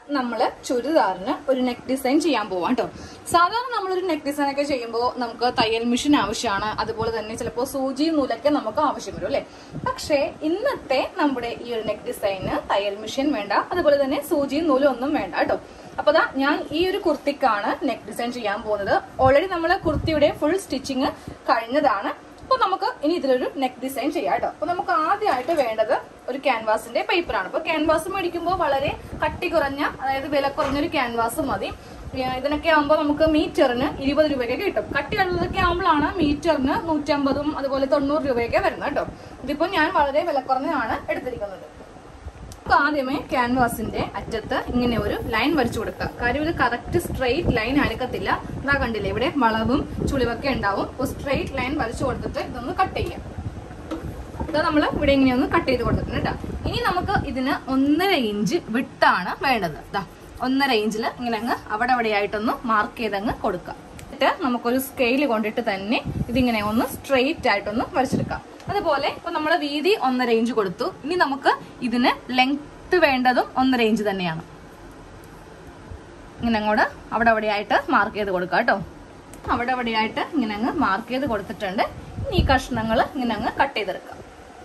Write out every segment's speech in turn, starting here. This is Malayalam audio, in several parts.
നമ്മള് ചുരിദാറിന് ഒരു നെക്ക് ഡിസൈൻ ചെയ്യാൻ പോവാം കേട്ടോ സാധാരണ നമ്മളൊരു നെക്ക് ഡിസൈൻ ഒക്കെ ചെയ്യുമ്പോൾ നമുക്ക് തയ്യൽ മെഷീൻ ആവശ്യമാണ് അതുപോലെ തന്നെ ചിലപ്പോൾ സൂചി നൂലൊക്കെ നമുക്ക് ആവശ്യം വരും അല്ലെ പക്ഷേ ഇന്നത്തെ നമ്മുടെ ഈ ഒരു നെക്ക് ഡിസൈന് തയ്യൽ മെഷീൻ വേണ്ട അതുപോലെ തന്നെ സൂചിയും നൂലും ഒന്നും വേണ്ട കേട്ടോ അപ്പൊ ദാ ഞാൻ ഈ ഒരു കുർത്തിക്കാണ് നെക്ക് ഡിസൈൻ ചെയ്യാൻ പോകുന്നത് ഓൾറെഡി നമ്മൾ കുർത്തിയുടെ ഫുൾ സ്റ്റിച്ചിങ് കഴിഞ്ഞതാണ് അപ്പൊ നമുക്ക് ഇനി ഇതിലൊരു നെക്ക് ഡിസൈൻ ചെയ്യാം കേട്ടോ അപ്പൊ നമുക്ക് ആദ്യമായിട്ട് വേണ്ടത് ഒരു ക്യാൻവാസിന്റെ പേപ്പറാണ് അപ്പൊ ക്യാൻവാസ് മേടിക്കുമ്പോൾ വളരെ കട്ടി കുറഞ്ഞ അതായത് വില കുറഞ്ഞൊരു ക്യാൻവാസ് മതി ഏ, ഇതിനൊക്കെ ആകുമ്പോൾ നമുക്ക് മീറ്ററിന് ഇരുപത് രൂപയൊക്കെ കിട്ടും കട്ടിയുള്ളതൊക്കെ ആകുമ്പോഴാണ് മീറ്ററിന് നൂറ്റമ്പതും അതുപോലെ തൊണ്ണൂറ് രൂപയൊക്കെ വരുന്നത് കേട്ടോ ഇതിപ്പോ ഞാൻ വളരെ വില കുറഞ്ഞതാണ് എടുത്തിരിക്കുന്നത് നമുക്ക് ആദ്യമേ ക്യാൻവാസിന്റെ അറ്റത്ത് ഇങ്ങനെ ഒരു ലൈൻ വരച്ചു കൊടുക്കുക കാര്യം ഇത് കറക്റ്റ് സ്ട്രെയിറ്റ് ലൈൻ അനക്കത്തില്ല ഇതാ കണ്ടില്ലേ ഇവിടെ വളവും ചുളിവൊക്കെ ഉണ്ടാവും അപ്പോൾ സ്ട്രെയിറ്റ് ലൈൻ വരച്ചു കൊടുത്തിട്ട് ഇതൊന്ന് കട്ട് ചെയ്യാം ഇത് നമ്മൾ ഇവിടെ ഇങ്ങനെ ഒന്ന് കട്ട് ചെയ്ത് കൊടുത്തിട്ടുണ്ട് കേട്ടോ ഇനി നമുക്ക് ഇതിന് ഒന്നര ഇഞ്ച് വിട്ടാണ് വേണ്ടത് ദാ ഒന്നര ഇഞ്ചിൽ ഇങ്ങനെ അങ്ങ് അവിടെ അവിടെ ആയിട്ടൊന്ന് മാർക്ക് ചെയ്തങ്ങ് കൊടുക്കാം എന്നിട്ട് നമുക്കൊരു സ്കെയിൽ കൊണ്ടിട്ട് തന്നെ ഇതിങ്ങനെ ഒന്ന് സ്ട്രെയിറ്റ് ആയിട്ടൊന്ന് വരച്ചെടുക്കാം അതുപോലെ ഇപ്പൊ നമ്മൾ വീതി ഒന്നര ഇഞ്ച് കൊടുത്തു ഇനി നമുക്ക് ഇതിന് ലെങ്ത് വേണ്ടതും ഒന്നര ഇഞ്ച് തന്നെയാണ് ഇങ്ങനെ അങ്ങോട്ട് അവിടെ അവിടെ ആയിട്ട് മാർക്ക് ചെയ്ത് കൊടുക്കാം കേട്ടോ അവിടെ അവിടെ ആയിട്ട് ഇങ്ങനെ അങ്ങ് മാർക്ക് ചെയ്ത് കൊടുത്തിട്ടുണ്ട് ഇനി ഈ കഷ്ണങ്ങൾ ഇങ്ങനെ അങ്ങ് കട്ട് ചെയ്തെടുക്കാം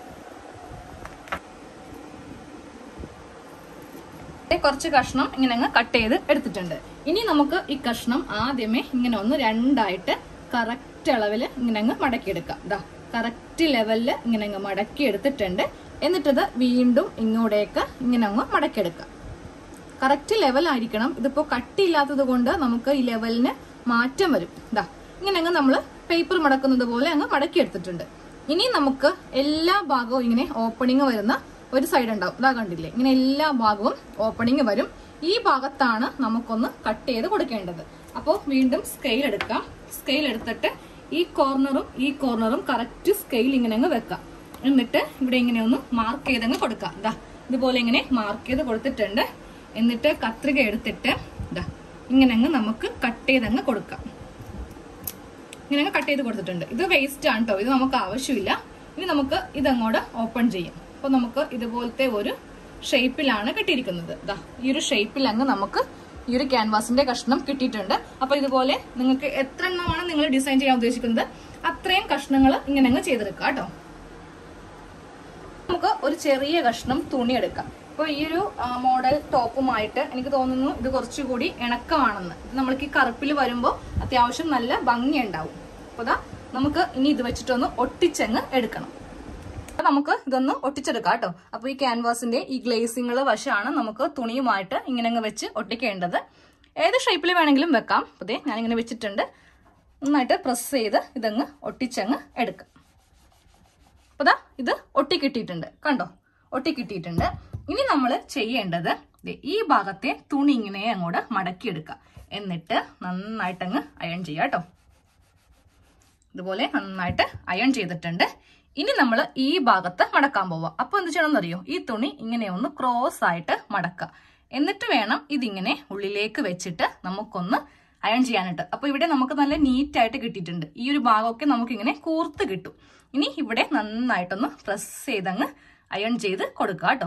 ദേ കുറച്ച് കഷ്ണം ഇങ്ങനെ അങ്ങ് കട്ട് ചെയ്ത് എടുത്തിട്ടുണ്ട് ഇനി നമുക്ക് ഈ കഷ്ണം ആദ്യമേ ഇങ്ങനെ ഒന്ന് രണ്ടായിട്ട് കറക്റ്റ് അളവിൽ ഇങ്ങനെ അങ്ങ് മടക്കിയെടുക്കാം ഇതാ കറക്റ്റ് ലെവലിൽ ഇങ്ങനെ അങ്ങ് മടക്കി എടുത്തിട്ടുണ്ട് എന്നിട്ടത് വീണ്ടും ഇങ്ങോട്ടേക്ക് ഇങ്ങനെ അങ്ങ് മടക്കിയെടുക്കാം കറക്റ്റ് ലെവൽ ആയിരിക്കണം ഇതിപ്പോ കട്ടിയില്ലാത്തത് കൊണ്ട് നമുക്ക് ഈ ലെവലിന് മാറ്റം വരും ഇതാ ഇങ്ങനെ അങ്ങ് നമ്മൾ പേപ്പർ മടക്കുന്നത് പോലെ അങ്ങ് മടക്കി എടുത്തിട്ടുണ്ട് ഇനി നമുക്ക് എല്ലാ ഭാഗവും ഇങ്ങനെ ഓപ്പണിങ് വരുന്ന ഒരു സൈഡ് ഉണ്ടാവും ഇതാ കണ്ടില്ലേ ഇങ്ങനെ എല്ലാ ഭാഗവും ഓപ്പണിങ് വരും ഈ ഭാഗത്താണ് നമുക്കൊന്ന് കട്ട് ചെയ്ത് കൊടുക്കേണ്ടത് അപ്പോൾ വീണ്ടും സ്കെയിൽ എടുക്കാം സ്കെയിൽ എടുത്തിട്ട് ഈ കോർണറും ഈ കോർണറും കറക്റ്റ് സ്കെയിൽ ഇങ്ങനെ അങ്ങ് വെക്കാം എന്നിട്ട് ഇവിടെ ഇങ്ങനെ ഒന്ന് മാർക്ക് ചെയ്തങ്ങ് കൊടുക്കാം ഇതാ ഇതുപോലെ ഇങ്ങനെ മാർക്ക് ചെയ്ത് കൊടുത്തിട്ടുണ്ട് എന്നിട്ട് കത്രിക എടുത്തിട്ട് ഇതാ ഇങ്ങനെ അങ്ങ് നമുക്ക് കട്ട് ചെയ്തങ്ങ് കൊടുക്കാം ഇങ്ങനെ അങ്ങ് കട്ട് ചെയ്ത് കൊടുത്തിട്ടുണ്ട് ഇത് വേസ്റ്റ് ആണ് കേട്ടോ ഇത് നമുക്ക് ആവശ്യമില്ല ഇനി നമുക്ക് ഇതങ്ങോട്ട് ഓപ്പൺ ചെയ്യാം അപ്പൊ നമുക്ക് ഇതുപോലത്തെ ഒരു ഷേപ്പിലാണ് കിട്ടിയിരിക്കുന്നത് ദാ ഈ ഒരു ഷേപ്പിൽ അങ്ങ് നമുക്ക് ഈ ഒരു ക്യാൻവാസിന്റെ കഷ്ണം കിട്ടിയിട്ടുണ്ട് അപ്പൊ ഇതുപോലെ നിങ്ങൾക്ക് എത്ര എണ്ണമാണ് നിങ്ങൾ ഡിസൈൻ ചെയ്യാൻ ഉദ്ദേശിക്കുന്നത് അത്രയും കഷ്ണങ്ങൾ ഇങ്ങനെ അങ്ങ് ചെയ്തെടുക്കാം കേട്ടോ നമുക്ക് ഒരു ചെറിയ കഷ്ണം തുണി എടുക്കാം ഇപ്പൊ ഈ ഒരു ആ, മോഡൽ ടോപ്പുമായിട്ട് എനിക്ക് തോന്നുന്നു ഇത് കുറച്ചുകൂടി ഇണക്കമാണെന്ന് ഇത് നമ്മൾക്ക് ഈ കറുപ്പിൽ വരുമ്പോൾ അത്യാവശ്യം നല്ല ഭംഗി ഉണ്ടാവും അപ്പൊ ദാ നമുക്ക് ഇനി ഇത് വെച്ചിട്ടൊന്ന് ഒട്ടിച്ചങ്ങ് എടുക്കണം അപ്പൊ നമുക്ക് ഇതൊന്ന് ഒട്ടിച്ചെടുക്കാം കേട്ടോ അപ്പൊ ഈ ക്യാൻവാസിന്റെ ഈ ഗ്ലേസിങ്ങൾ വശമാണ് നമുക്ക് തുണിയുമായിട്ട് ഇങ്ങനെ അങ്ങ് വെച്ച് ഒട്ടിക്കേണ്ടത് ഏത് ഷേപ്പിൽ വേണമെങ്കിലും വെക്കാം അതെ ഞാനിങ്ങനെ വെച്ചിട്ടുണ്ട് നന്നായിട്ട് പ്രസ് ചെയ്ത് ഇതങ്ങ് ഒട്ടിച്ചങ്ങ് എടുക്കാം അപ്പൊ ദാ ഇത് ഒട്ടിക്കിട്ടിയിട്ടുണ്ട് കണ്ടോ ഒട്ടിക്കിട്ടിയിട്ടുണ്ട് ഇനി നമ്മൾ ചെയ്യേണ്ടത് ദേ ഈ ഭാഗത്തെ തുണി ഇങ്ങനെ അങ്ങോട്ട് മടക്കിയെടുക്കുക എന്നിട്ട് നന്നായിട്ടങ്ങ് അയൺ ചെയ്യാം കേട്ടോ ഇതുപോലെ നന്നായിട്ട് അയൺ ചെയ്തിട്ടുണ്ട് ഇനി നമ്മൾ ഈ ഭാഗത്ത് മടക്കാൻ പോവാം അപ്പൊ എന്ത് ചെയ്യണം എന്നറിയോ ഈ തുണി ഇങ്ങനെ ഒന്ന് ക്രോസ് ആയിട്ട് മടക്കുക എന്നിട്ട് വേണം ഇതിങ്ങനെ ഉള്ളിലേക്ക് വെച്ചിട്ട് നമുക്കൊന്ന് അയൺ ചെയ്യാനായിട്ട് അപ്പൊ ഇവിടെ നമുക്ക് നല്ല നീറ്റ് ആയിട്ട് കിട്ടിയിട്ടുണ്ട് ഈ ഒരു ഭാഗമൊക്കെ നമുക്ക് ഇങ്ങനെ കൂർത്ത് കിട്ടും ഇനി ഇവിടെ നന്നായിട്ടൊന്ന് പ്രസ് ചെയ്തങ്ങ് അയൺ ചെയ്ത് കൊടുക്കുക കേട്ടോ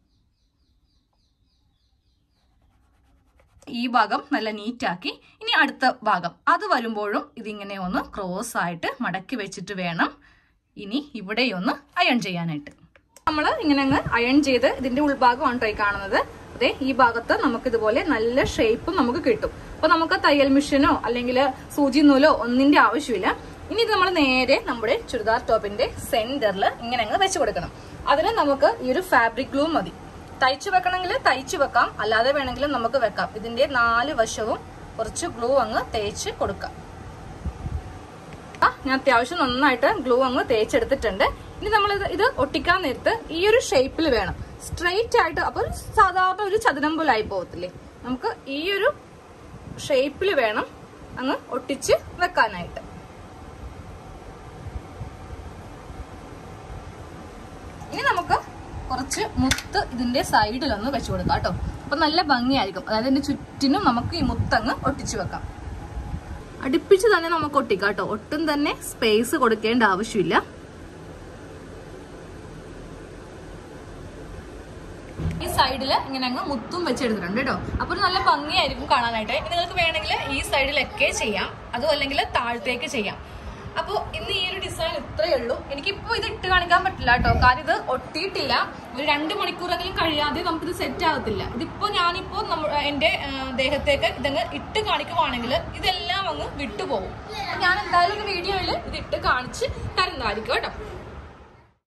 ഈ ഭാഗം നല്ല നീറ്റാക്കി ഇനി അടുത്ത ഭാഗം അത് വരുമ്പോഴും ഇതിങ്ങനെ ഒന്ന് ക്രോസ് ആയിട്ട് മടക്കി വെച്ചിട്ട് വേണം ഇനി ഇവിടെ ഒന്ന് അയൺ ചെയ്യാനായിട്ട് നമ്മൾ ഇങ്ങനെ അങ്ങ് അയൺ ചെയ്ത് ഇതിന്റെ ഉൾഭാഗമാണ് കേട്ടോ ഈ കാണുന്നത് അതെ ഈ ഭാഗത്ത് നമുക്ക് ഇതുപോലെ നല്ല ഷേപ്പ് നമുക്ക് കിട്ടും അപ്പൊ നമുക്ക് തയ്യൽ മെഷീനോ അല്ലെങ്കിൽ സൂചി നൂലോ ഒന്നിന്റെ ആവശ്യമില്ല ഇനി ഇത് നമ്മൾ നേരെ നമ്മുടെ ചുരിദാർ ടോപ്പിന്റെ സെന്ററിൽ ഇങ്ങനെ അങ്ങ് വെച്ച് കൊടുക്കണം അതിന് നമുക്ക് ഈ ഒരു ഫാബ്രിക് ഗ്ലൂ മതി തയ്ച്ചു വെക്കണമെങ്കിൽ തയ്ച്ചു വെക്കാം അല്ലാതെ വേണമെങ്കിലും നമുക്ക് വെക്കാം ഇതിന്റെ നാല് വശവും കുറച്ച് ഗ്ലൂ അങ്ങ് തേച്ച് കൊടുക്കാം ആ, ഞാൻ അത്യാവശ്യം നന്നായിട്ട് ഗ്ലൂ അങ്ങ് തേച്ചെടുത്തിട്ടുണ്ട് ഇനി നമ്മൾ ഇത് ഒട്ടിക്കാൻ നേരത്ത് ഈ ഒരു ഷേപ്പിൽ വേണം സ്ട്രെയിറ്റ് ആയിട്ട് അപ്പൊ ഒരു സാധാരണ ഒരു ചതുരം പോലെ ആയി പോകത്തില്ലേ നമുക്ക് ഈ ഒരു ഷേപ്പിൽ വേണം അങ്ങ് ഒട്ടിച്ച് വെക്കാനായിട്ട് ഇനി നമുക്ക് കുറച്ച് മുത്ത് ഇതിന്റെ സൈഡിലൊന്ന് വെച്ചു കൊടുക്കാം കേട്ടോ അപ്പൊ നല്ല ഭംഗിയായിരിക്കും അതായത് ഇതിന്റെ ചുറ്റിനും നമുക്ക് ഈ മുത്തങ്ങ് ഒട്ടിച്ചു വെക്കാം അടുപ്പിച്ച് തന്നെ നമുക്ക് ഒട്ടിക്കാം കേട്ടോ ഒട്ടും തന്നെ സ്പേസ് കൊടുക്കേണ്ട ആവശ്യമില്ല ഈ സൈഡ് സൈഡിൽ ഇങ്ങനെ അങ്ങ് മുത്തും വെച്ചെടുത്തിട്ടുണ്ട് കേട്ടോ അപ്പൊ ഒരു നല്ല ഭംഗിയായിരിക്കും കാണാനായിട്ട് ഇനി നിങ്ങൾക്ക് വേണമെങ്കിൽ ഈ സൈഡിലൊക്കെ ചെയ്യാം അതും അല്ലെങ്കിൽ താഴത്തേക്ക് ചെയ്യാം അപ്പോൾ ഇന്ന് ഈ ഒരു ഡിസൈൻ ഇത്രയേ ഉള്ളൂ എനിക്കിപ്പോ ഇത് ഇട്ട് കാണിക്കാൻ പറ്റില്ല കേട്ടോ കാര്യം ഇത് ഒട്ടിയിട്ടില്ല ഒരു രണ്ട് മണിക്കൂറെങ്കിലും കഴിയാതെ നമുക്കിത് സെറ്റ് ആകത്തില്ല ഇതിപ്പോ ഞാനിപ്പോ നമ്മ എന്റെ ആ, ദേഹത്തേക്ക് ഇതങ്ങ് ഇട്ട് കാണിക്കുവാണെങ്കിൽ ഇതെല്ലാം അങ്ങ് വിട്ടുപോകും അപ്പൊ ഞാൻ എന്തായാലും ഒരു വീഡിയോയിൽ ഇത് ഇട്ട് കാണിച്ച് തരുന്നതായിരിക്കും കേട്ടോ